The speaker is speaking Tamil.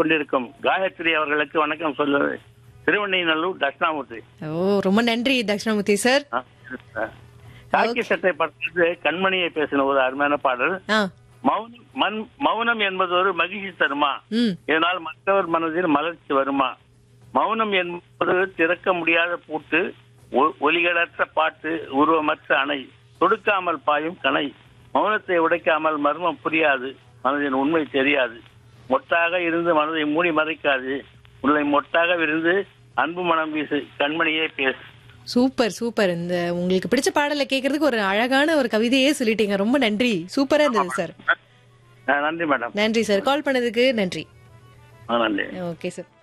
கொண்டிருக்கும் காயத்ரி அவர்களுக்கு வணக்கம் சொல்லுவது திருவண்ணைநல்லூர் தட்சிணாமூர்த்தி ஓ ரொம்ப நன்றி தட்சிணாமூர்த்தி சார் ஆ, ஆ. காக்கி சட்டை படத்துக்கு கண்மணியை பேசின ஒரு அருமையான பாடல் ஆ மௌனம் மண் மௌனம் என்பது ஒரு மகிழ்ச்சி தருமா ம் இதனால் மற்றவர் மனதில் மலர்ச்சி வருமா மௌனம் என்பது திறக்க முடியாத பூட்டு ஒ- ஒலிகளற்ற பாட்டு உருவமற்ற அணை தொடுக்காமல் பாயும் கணை மௌனத்தை உடைக்காமல் மர்மம் புரியாது மனதின் உண்மை தெரியாது மொட்டாக இருந்து மனதை மூடி மறைக்காது உள்ளை மொட்டாக விருந்து அன்பு மனம் வீசு கண்மணியே பேசு சூப்பர் சூப்பர் இந்த உங்களுக்கு பிடிச்ச பாடலை கேட்கறதுக்கு ஒரு அழகான ஒரு கவிதையே சொல்லிட்டீங்க ரொம்ப நன்றி சூப்பரா இருந்தது சார் ஆ, நன்றி மேடம் நன்றி சார் கால் பண்ணதுக்கு நன்றி ஆ, நன்றி ஓகே சார்